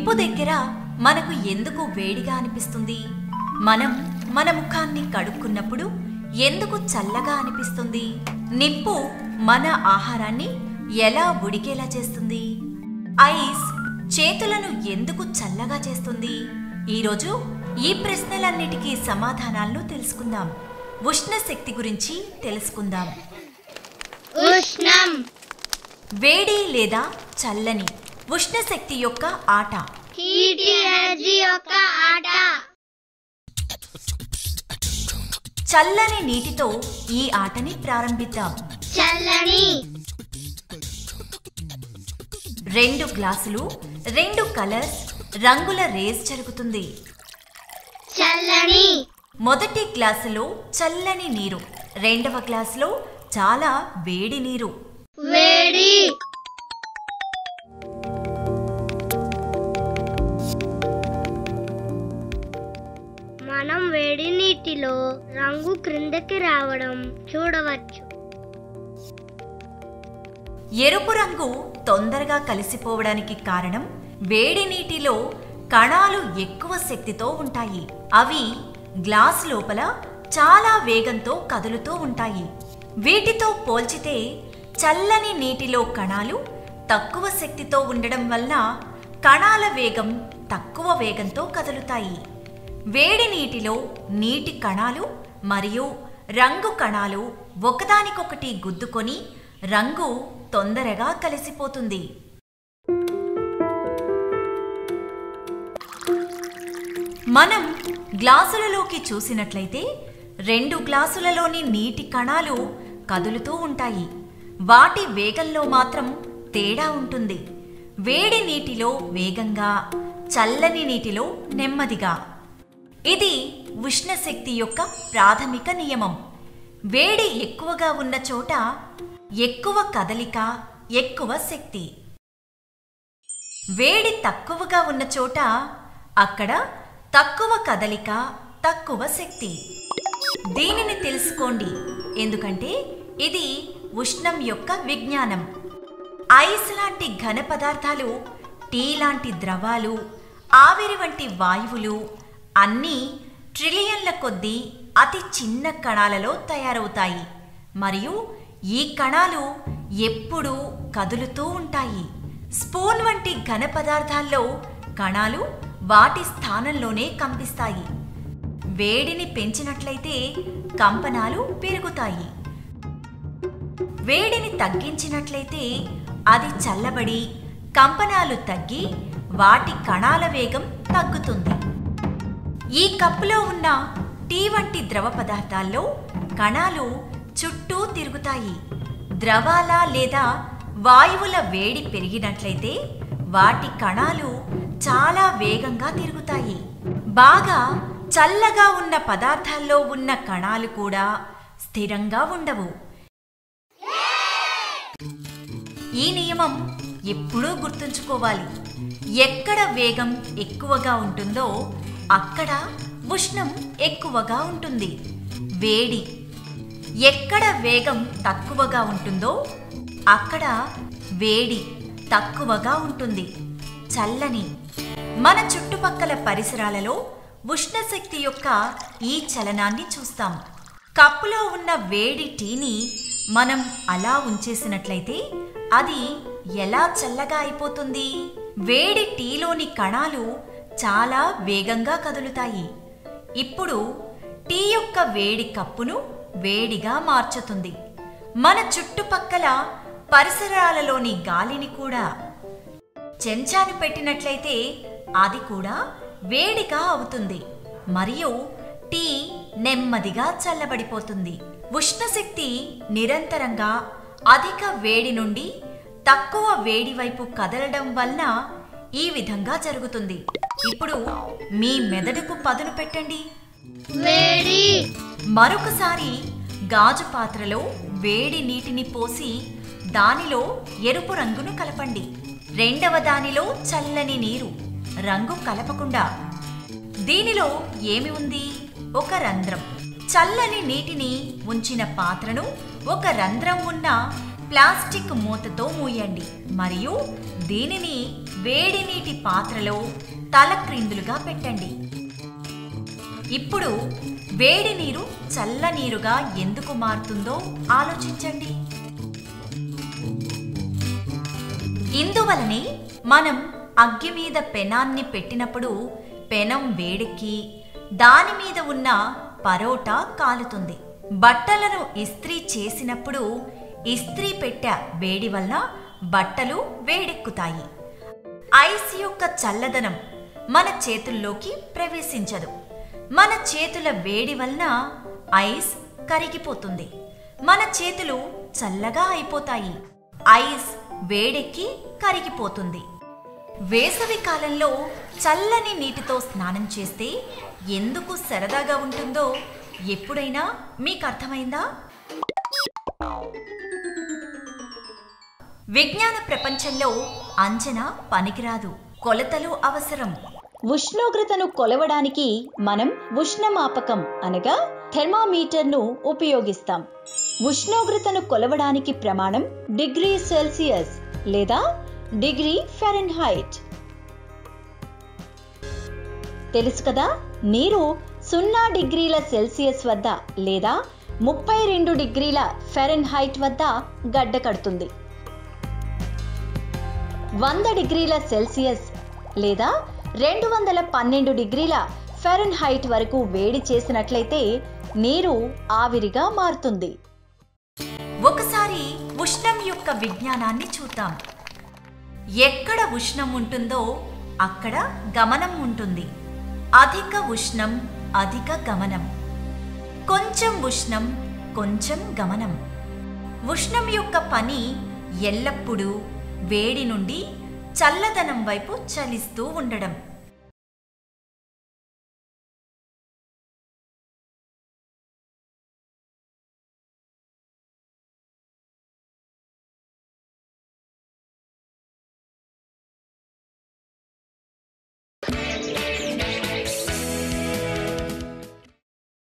నిప్పు దగ్గర మనకు ఎందుకు వేడిగా అనిపిస్తుంది మనం మన ముఖాన్ని కడుక్కున్నప్పుడు ఎందుకు చల్లగా అనిపిస్తుంది నిప్పు మన ఆహారాన్ని ఎలా ఉడికేలా చేస్తుంది ఐస్ చేతులను ఎందుకు చల్లగా చేస్తుంది ఈరోజు ఈ ప్రశ్నలన్నిటికీ సమాధానాలను తెలుసుకుందాం ఉష్ణ శక్తి గురించి తెలుసుకుందాం ఉష్ణం వేడి లేదా చల్లని ఉష్ణ శక్తి యొక్క ఆట హీట్ ఎనర్జీ యొక్క ఆట చల్లని నీటితో ఈ ఆటని ప్రారంభిద్దాం చల్లని రెండు గ్లాసులు రెండు కలర్స్ రంగుల రేస్ జరుగుతుంది చల్లని మొదటి గ్లాసులో చల్లని నీరు రెండవ గ్లాసులో చాలా వేడి నీరు వేడి మనం వేడి నీటిలో రంగు క్రిందకి రావడం చూడవచ్చు ఎరుపు రంగు తొందరగా కలిసిపోవడానికి కారణం వేడి నీటిలో కణాలు ఎక్కువ శక్తితో ఉంటాయి అవి గ్లాస్ లోపల చాలా వేగంతో కదులుతూ ఉంటాయి వీటితో పోల్చితే చల్లని నీటిలో కణాలు తక్కువ శక్తితో ఉండడం వల్ల కణాల వేగం తక్కువ వేగంతో కదులుతాయి వేడి నీటిలో నీటి కణాలు మరియు రంగు కణాలు ఒకదానికొకటి గుద్దుకొని రంగు తొందరగా కలిసిపోతుంది మనం గ్లాసులలోకి చూసినట్లయితే రెండు గ్లాసులలోని నీటి కణాలు కదులుతూ ఉంటాయి వాటి వేగంలో మాత్రం తేడా ఉంటుంది వేడి నీటిలో వేగంగా చల్లని నీటిలో నెమ్మదిగా ఇది ఉష్ణశక్తి యొక్క ప్రాథమిక నియమం వేడి ఎక్కువగా ఉన్న చోట ఎక్కువ కదలిక ఎక్కువ శక్తి వేడి తక్కువగా ఉన్న చోట అక్కడ తక్కువ కదలిక తక్కువ శక్తి దీనిని తెలుసుకోండి ఎందుకంటే ఇది ఉష్ణం యొక్క విజ్ఞానం ఐస్ లాంటి ఘన పదార్థాలు టీ లాంటి ద్రవాలు ఆవిరి వంటి వాయువులు అన్నీ ట్రిలియన్ల కొద్దీ అతి చిన్న కణాలలో తయారవుతాయి మరియు ఈ కణాలు ఎప్పుడూ కదులుతూ ఉంటాయి స్పూన్ వంటి ఘన పదార్థాల్లో కణాలు వాటి స్థానంలోనే కంపిస్తాయి వేడిని పెంచినట్లయితే కంపనాలు పెరుగుతాయి వేడిని తగ్గించినట్లయితే అది చల్లబడి కంపనాలు తగ్గి వాటి కణాల వేగం తగ్గుతుంది ఈ కప్పులో ఉన్న టీ వంటి ద్రవ పదార్థాల్లో కణాలు చుట్టూ తిరుగుతాయి ద్రవాల లేదా వాయువుల వేడి పెరిగినట్లయితే వాటి కణాలు చాలా వేగంగా తిరుగుతాయి బాగా చల్లగా ఉన్న పదార్థాల్లో ఉన్న కణాలు కూడా స్థిరంగా ఉండవు ఈ నియమం ఎప్పుడూ గుర్తుంచుకోవాలి ఎక్కడ వేగం ఎక్కువగా ఉంటుందో అక్కడ ఉష్ణం ఎక్కువగా ఉంటుంది వేడి ఎక్కడ వేగం తక్కువగా ఉంటుందో అక్కడ వేడి తక్కువగా ఉంటుంది చల్లని మన చుట్టుపక్కల పరిసరాలలో ఉష్ణశక్తి యొక్క ఈ చలనాన్ని చూస్తాం కప్పులో ఉన్న వేడి టీని మనం అలా ఉంచేసినట్లయితే అది ఎలా చల్లగా అయిపోతుంది వేడి టీలోని కణాలు చాలా వేగంగా కదులుతాయి ఇప్పుడు టీ యొక్క వేడి కప్పును వేడిగా మార్చుతుంది మన చుట్టుపక్కల పరిసరాలలోని గాలిని కూడా చెంచాను పెట్టినట్లయితే అది కూడా వేడిగా అవుతుంది మరియు టీ నెమ్మదిగా చల్లబడిపోతుంది ఉష్ణశక్తి నిరంతరంగా అధిక వేడి నుండి తక్కువ వేడి వైపు కదలడం వలన ఈ విధంగా జరుగుతుంది ఇప్పుడు మీ మెదడుకు పదును పెట్టండి వేడి మరొకసారి గాజు పాత్రలో వేడి నీటిని పోసి దానిలో ఎరుపు రంగును కలపండి రెండవ దానిలో చల్లని నీరు రంగు కలపకుండా దీనిలో ఏమి ఉంది ఒక రంధ్రం చల్లని నీటిని ఉంచిన పాత్రను ఒక రంధ్రం ఉన్న ప్లాస్టిక్ మూతతో మూయండి మరియు దీనిని వేడి నీటి పాత్రలో తల క్రిందులుగా పెట్టండి ఇప్పుడు వేడి నీరు చల్ల నీరుగా ఎందుకు మారుతుందో ఆలోచించండి ఇందువలనే మనం అగ్గి మీద పెనాన్ని పెట్టినప్పుడు పెనం వేడెక్కి దాని మీద ఉన్న పరోటా కాలుతుంది బట్టలను ఇస్త్రీ చేసినప్పుడు ఇస్త్రీ పెట్టె వేడి వల్ల బట్టలు వేడెక్కుతాయి ఐస్ యొక్క చల్లదనం మన చేతుల్లోకి ప్రవేశించదు మన చేతుల వేడి వలన ఐస్ కరిగిపోతుంది మన చేతులు చల్లగా అయిపోతాయి ఐస్ వేడెక్కి కరిగిపోతుంది వేసవి కాలంలో చల్లని నీటితో స్నానం చేస్తే ఎందుకు సరదాగా ఉంటుందో ఎప్పుడైనా మీకు అర్థమైందా విజ్ఞాన ప్రపంచంలో అంచనా పనికిరాదు కొలతలు అవసరం ఉష్ణోగ్రతను కొలవడానికి మనం ఉష్ణమాపకం అనగా థెర్మామీటర్ను ఉపయోగిస్తాం ఉష్ణోగ్రతను కొలవడానికి ప్రమాణం డిగ్రీ సెల్సియస్ లేదా డిగ్రీ ఫారెన్హైట్ తెలుసు కదా నీరు సున్నా డిగ్రీల సెల్సియస్ వద్ద లేదా ముప్పై రెండు డిగ్రీల ఫారెన్హైట్ వద్ద గడ్డ కడుతుంది వంద డిగ్రీల సెల్సియస్ లేదా రెండు వందల పన్నెండు డిగ్రీల ఫారెన్హైట్ వరకు వేడి చేసినట్లయితే నీరు ఆవిరిగా మారుతుంది ఒకసారి ఉష్ణం యొక్క విజ్ఞానాన్ని చూద్దాం ఎక్కడ ఉష్ణం ఉంటుందో అక్కడ గమనం ఉంటుంది అధిక ఉష్ణం అధిక గమనం కొంచెం ఉష్ణం కొంచెం గమనం ఉష్ణం యొక్క పని ఎల్లప్పుడూ వేడి నుండి చల్లదనం వైపు చలిస్తూ ఉండడం